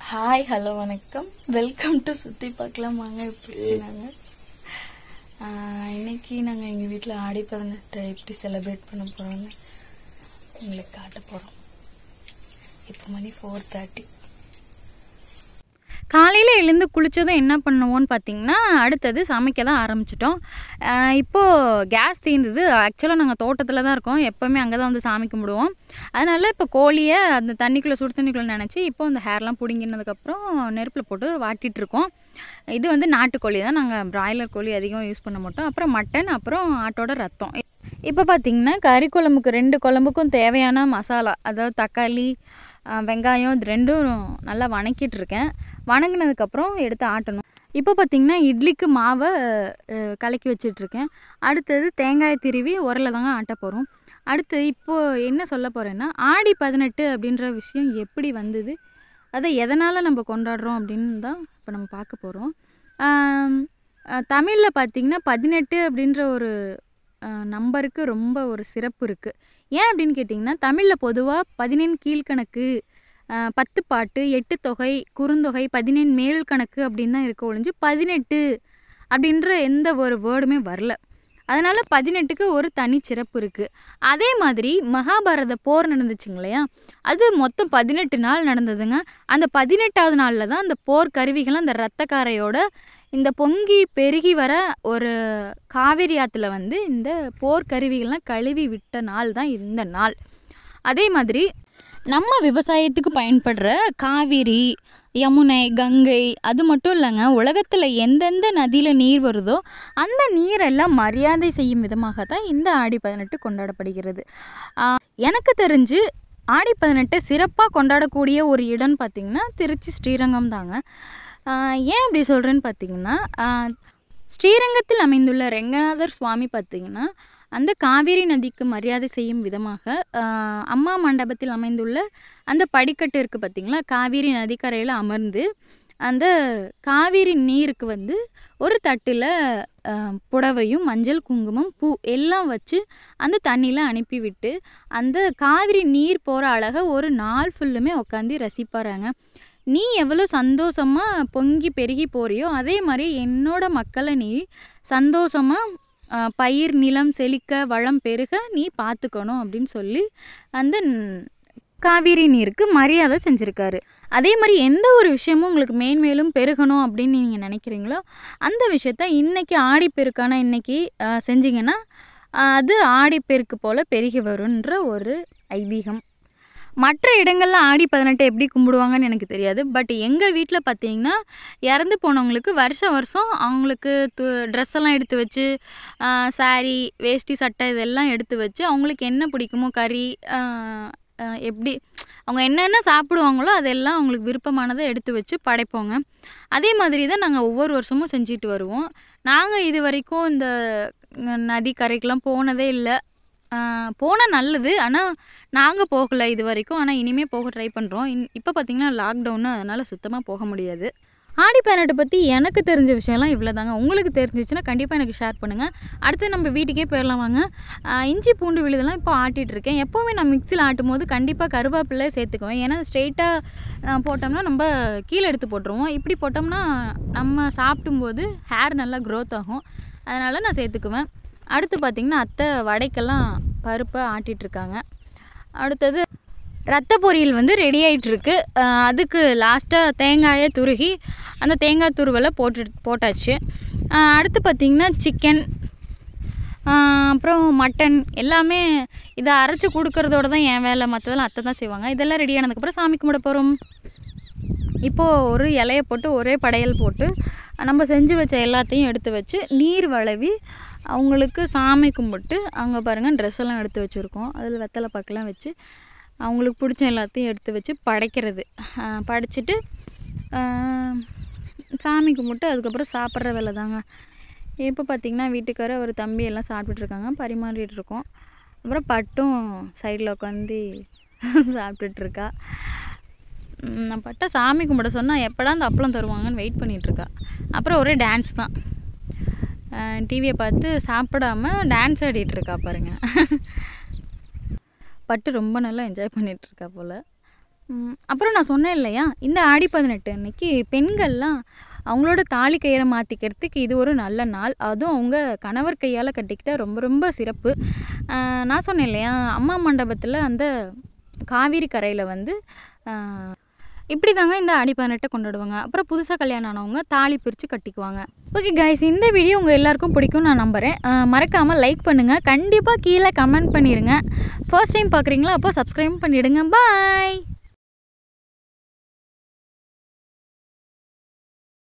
hi hello வணக்கம் welcome to சுற்றி பார்க்கலாம் வாங்க எப்படி இருக்காங்க இன்னைக்கு நாங்கள் எங்கள் வீட்டில் ஆடி பதினெட்டை எப்படி செலிப்ரேட் பண்ண போகிறோம்னு உங்களுக்கு காட்ட போகிறோம் இப்போ மணி ஃபோர் தேர்ட்டி காலையில் எழுந்து குளித்ததும் என்ன பண்ணுவோன்னு பார்த்தீங்கன்னா அடுத்தது சமைக்க தான் ஆரம்பிச்சிட்டோம் இப்போது கேஸ் தீர்ந்தது ஆக்சுவலாக நாங்கள் தோட்டத்தில் தான் இருக்கோம் எப்போவுமே அங்கே தான் வந்து சாமி கும்பிடுவோம் அதனால் இப்போ கோழியை அந்த தண்ணிக்குள்ளே சுடு தண்ணிக்குள்ளே நினச்சி இப்போ அந்த ஹேர்லாம் பிடுங்கினதுக்கப்புறம் நெருப்பில் போட்டு வாட்டிட்டு இருக்கோம் இது வந்து நாட்டுக்கோழி தான் நாங்கள் பிராய்லர் கோழி அதிகம் யூஸ் பண்ண மாட்டோம் அப்புறம் மட்டன் அப்புறம் ஆட்டோட ரத்தம் இப்போ பார்த்தீங்கன்னா கறி குழம்புக்கு ரெண்டு குழம்புக்கும் தேவையான மசாலா அதாவது தக்காளி ஆ, வெங்காயம் இது ரெண்டும் நல்லா வணக்கிட்டு இருக்கேன் வணங்கினதுக்கப்புறம் எடுத்து ஆட்டணும் இப்போ பார்த்தீங்கன்னா இட்லிக்கு மாவை அஹ், கலக்கி வச்சிட்ருக்கேன் அடுத்தது தேங்காய் திருவி உரல தாங்க ஆட்ட போகிறோம் அடுத்து இப்போது என்ன சொல்ல போகிறேன்னா ஆடி பதினெட்டு அப்படின்ற விஷயம் எப்படி வந்தது அதை எதனால் நம்ம கொண்டாடுறோம் அப்படின்னு தான் இப்போ நம்ம பார்க்க போகிறோம் தமிழில் பார்த்திங்கன்னா பதினெட்டு அப்படின்ற ஒரு அஹ், நம்பருக்கு ரொம்ப ஒரு சிறப்பு இருக்குது ஏன் அப்படின்னு கேட்டிங்கன்னா தமிழில் பொதுவாக பதினெண் கீழ்கணக்கு அஹ், பத்து பாட்டு எட்டு தொகை குறுந்தொகை பதினெண் மேல் கணக்கு அப்படின்னு தான் இருக்க ஒழிஞ்சு பதினெட்டு அப்படின்ற எந்த ஒரு வேர்டுமே வரல அதனால் பதினெட்டுக்கு ஒரு தனி சிறப்பு இருக்குது அதே மாதிரி மகாபாரத போர் நடந்துச்சுங்க இல்லையா அது மொத்தம் பதினெட்டு நாள் நடந்ததுங்க அந்த பதினெட்டாவது நாளில் தான் அந்த போர் கருவிகள் அந்த இரத்தக்காரையோட இந்த பொங்கி பெருகி வர ஒரு காவிரி ஆற்றுல வந்து இந்த போர் கருவிகள்லாம் கழுவி விட்ட நாள் தான் இந்த நாள் அதே மாதிரி நம்ம விவசாயத்துக்கு பயன்படுற காவிரி யமுனை கங்கை அது மட்டும் இல்லைங்க உலகத்தில் எந்தெந்த நதியில் நீர் வருதோ அந்த நீரெல்லாம் மரியாதை செய்யும் விதமாக தான் இந்த ஆடி பதினெட்டு கொண்டாடப்படுகிறது ஆஹ் எனக்கு தெரிஞ்சு ஆடி பதினெட்டை சிறப்பாக கொண்டாடக்கூடிய ஒரு இடம்னு பார்த்திங்கன்னா திருச்சி ஸ்ரீரங்கம் தாங்க ஆஹ் ஏன் இப்படி சொல்கிறேன்னு பார்த்தீங்கன்னா ஆஹ் ஸ்ரீரங்கத்தில் அமைந்துள்ள ரெங்கநாதர் சுவாமி பார்த்தீங்கன்னா அந்த காவேரி நதிக்கு மரியாதை செய்யும் விதமாக ஆஹ் அம்மா மண்டபத்தில் அமைந்துள்ள அந்த படிக்கட்டு இருக்குது பார்த்தீங்களா காவேரி நதிக்கரையில் அமர்ந்து அந்த காவேரி நீருக்கு வந்து ஒரு தட்டில் புடவையும் மஞ்சள் குங்குமம் பூ எல்லாம் வச்சு அந்த தண்ணியில் அனுப்பிவிட்டு அந்த காவிரி நீர் போகிற அழகை ஒரு நாள் ஃபுல்லுமே உட்காந்து ரசிப்பாராங்க நீ எவ்வளோ சந்தோஷமாக பொங்கி பெருகி போறியோ அதே மாதிரி என்னோட மக்களை நீ சந்தோஷமாக பயிர் நிலம் செழிக்க வளம் பெருக நீ பார்த்துக்கணும் அப்படின்னு சொல்லி அந்த ந- காவிரி நீருக்கு மரியாதை செஞ்சுருக்காரு அதே மாதிரி எந்த ஒரு விஷயமும் உங்களுக்கு மேன்மேலும் பெருகணும் அப்படின்னு நீங்கள் நினைக்கிறீங்களோ அந்த விஷயத்த இன்னைக்கு ஆடிப்பெருக்கான இன்னைக்கு ஆஹ், செஞ்சீங்கன்னா ஆஹ், அது ஆடிப்பெருக்கு போல் பெருகி வரும்ன்ற ஒரு ஐதீகம் மற்ற இடங்களில் ஆடி பதினெட்டு எப்படி கும்பிடுவாங்கன்னு எனக்கு தெரியாது பட் எங்கள் வீட்டில் பார்த்தீங்கன்னா இறந்து போனவங்களுக்கு வருஷம் வருஷம் அவங்களுக்கு து ட்ரெஸ் எல்லாம் எடுத்து வச்சு சாரி வேஷ்டி சட்டை இதெல்லாம் எடுத்து வச்சு அவங்களுக்கு என்ன பிடிக்குமோ கறி ஆஹ், ஆஹ், எப்படி அவங்க என்னென்ன சாப்பிடுவாங்களோ அதெல்லாம் அவங்களுக்கு விருப்பமானதை எடுத்து வச்சு படைப்போங்க அதே மாதிரி தான் நாங்கள் ஒவ்வொரு வருஷமும் செஞ்சுட்டு வருவோம் நாங்கள் இது வரைக்கும் இந்த அஹ், நதி கரைக்கெலாம் போனதே இல்லை போனால் நல்லது ஆனால் நாங்கள் போகலை இது வரைக்கும் ஆனால் இனிமேல் போக ட்ரை பண்ணுறோம் இன் இப்போ பார்த்தீங்கன்னா லாக்டவுன்னு அதனால் சுத்தமாக போக முடியாது ஆடி பதினெட்டு பற்றி எனக்கு தெரிஞ்ச விஷயம்லாம் இவ்வளோ தாங்க உங்களுக்கு தெரிஞ்சிச்சுன்னா கண்டிப்பாக எனக்கு ஷேர் பண்ணுங்கள் அடுத்து நம்ம வீட்டுக்கே போயிடலாம் வாங்க ஆஹ் இஞ்சி பூண்டு விழுதெல்லாம் இப்போ ஆட்டிகிட்டு இருக்கேன் எப்போவுமே நான் மிக்சியில் ஆட்டும் போது கண்டிப்பாக கருவேப்பிலை சேர்த்துக்குவேன் ஏன்னா ஸ்ட்ரெயிட்டாக போட்டோம்னா நம்ம கீழே எடுத்து போட்டுருவோம் இப்படி போட்டோம்னா நம்ம சாப்பிடும்போது ஹேர் நல்லா க்ரோத் ஆகும் அதனால் நான் சேர்த்துக்குவேன் அடுத்து பார்த்திங்கன்னா அத்தை வடைக்கெல்லாம் பருப்பை ஆட்டிகிட்ருக்காங்க அடுத்தது ரத்த பொரியல் வந்து ரெடி ஆகிட்டுருக்கு அதுக்கு லாஸ்ட்டாக தேங்காயை துருகி அந்த தேங்காய் துருவலை போட்டு போட்டாச்சு அஹ் அடுத்து பார்த்திங்கன்னா சிக்கன் அப்புறம் மட்டன் எல்லாமே இதை அரைச்சி கொடுக்கறதோட தான் என் வேலை மற்றதெல்லாம் அத்தை தான் செய்வாங்க இதெல்லாம் ரெடி ஆனதுக்கப்புறம் சாமி கும்பிட போகிறோம் இப்போது ஒரு இலையை போட்டு ஒரே படையல் போட்டு நம்ம செஞ்சு வச்ச எல்லாத்தையும் எடுத்து வச்சு நீர் வளவி அவங்களுக்கு சாமி கும்பிட்டு அங்கே பாருங்கள் ட்ரெஸ் எல்லாம் எடுத்து வச்சுருக்கோம் அதில் வெத்தலை பாக்கெல்லாம் வச்சு அவங்களுக்கு பிடிச்ச எல்லாத்தையும் எடுத்து வச்சு படைக்கிறது ஆஹ் படைச்சிட்டு ஆஹ் சாமி கும்பிட்டு அதுக்கப்புறம் சாப்பிட்ற வேலை தாங்க இப்போ பார்த்திங்கன்னா வீட்டுக்கார ஒரு தம்பி எல்லாம் சாப்பிட்டுட்டு இருக்காங்க பரிமாறிட்டு இருக்கோம் அப்புறம் பட்டும் சைடில் உட்காந்து சாப்பிட்டுட்டு இருக்கா ம், நான் பட்டா சாமி கும்பிட சொன்னால் எப்படா அந்த அப்பளம் தருவாங்கன்னு வெயிட் பண்ணிட்டு இருக்கா அப்புறம் ஒரே டான்ஸ் தான் டிவியை பார்த்து சாப்பிடாம டான்ஸ் ஆடிட்டு இருக்கா பாருங்க பட்டு ரொம்ப நல்லா என்ஜாய் பண்ணிட்டு இருக்கா போல் ம், அப்புறம் நான் சொன்னேன் இல்லையா இந்த ஆடி பதினெட்டு அன்னைக்கு பெண்கள்லாம் அவங்களோட தாலி கயிறை மாற்றிக்கிறதுக்கு இது ஒரு நல்ல நாள் அதுவும் அவங்க கணவர் கையால் கட்டிக்கிட்டா ரொம்ப ரொம்ப சிறப்பு ஆஹ், நான் சொன்னேன் இல்லையா அம்மா மண்டபத்தில் அந்த காவிரி கரையில் வந்து ஆஹ், இப்படி தாங்க இந்த ஆடி பதினெட்டை கொண்டாடுவாங்க அப்புறம் புதுசாக கல்யாணம் ஆனவங்க தாலி பிரித்து கட்டிக்குவாங்க ஓகே கைஸ் இந்த வீடியோ உங்கள் எல்லாருக்கும் பிடிக்கும் நான் நம்புகிறேன் மறக்காமல் லைக் பண்ணுங்கள் கண்டிப்பாக கீழே கமெண்ட் பண்ணிடுங்க ஃபர்ஸ்ட் டைம் பார்க்குறீங்களா அப்போ சப்ஸ்கிரைப் பண்ணிவிடுங்க பாய்